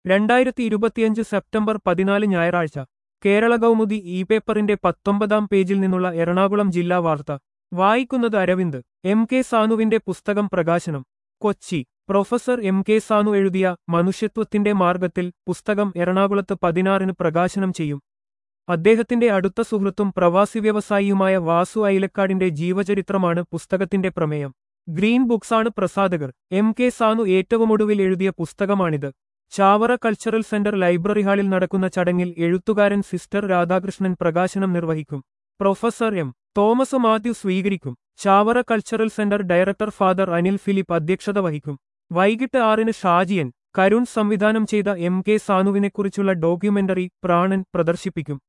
രണ്ടായിരത്തി ഇരുപത്തിയഞ്ച് സെപ്റ്റംബർ പതിനാല് ഞായറാഴ്ച കേരള കൗമുദി ഇ പേപ്പറിന്റെ പത്തൊമ്പതാം പേജിൽ നിന്നുള്ള എറണാകുളം ജില്ലാ വാർത്ത വായിക്കുന്നത് അരവിന്ദ് എം കെ സാനുവിന്റെ പുസ്തകം പ്രകാശനം Kochi professor M K Sanu എഴുതിയ മനുഷ്യത്വത്തിന്റെ മാർഗത്തിൽ പുസ്തകം എറണാകുളത്ത് പതിനാറിന് പ്രകാശനം ചെയ്യും അദ്ദേഹത്തിന്റെ അടുത്ത സുഹൃത്തും പ്രവാസി വ്യവസായിയുമായ വാസു ഐലക്കാടിന്റെ ജീവചരിത്രമാണ് പുസ്തകത്തിന്റെ പ്രമേയം ഗ്രീൻ ബുക്സാണ് പ്രസാധകർ എം കെ സാനു ഏറ്റവുമൊടുവിൽ എഴുതിയ പുസ്തകമാണിത് ചാവറ കൾച്ചറൽ സെന്റർ ലൈബ്രറി ഹാളിൽ നടക്കുന്ന ചടങ്ങിൽ എഴുത്തുകാരൻ സിസ്റ്റർ രാധാകൃഷ്ണൻ പ്രകാശനം നിർവഹിക്കും പ്രൊഫസർ എം തോമസ് മാത്യു സ്വീകരിക്കും Chavara cultural centre director father Anil Philip അധ്യക്ഷത വഹിക്കും വൈകിട്ട് ആറിന് ഷാജിയൻ കരുൺ സംവിധാനം ചെയ്ത എം കെ സാനുവിനെക്കുറിച്ചുള്ള ഡോക്യുമെന്ററി പ്രാണൻ പ്രദർശിപ്പിക്കും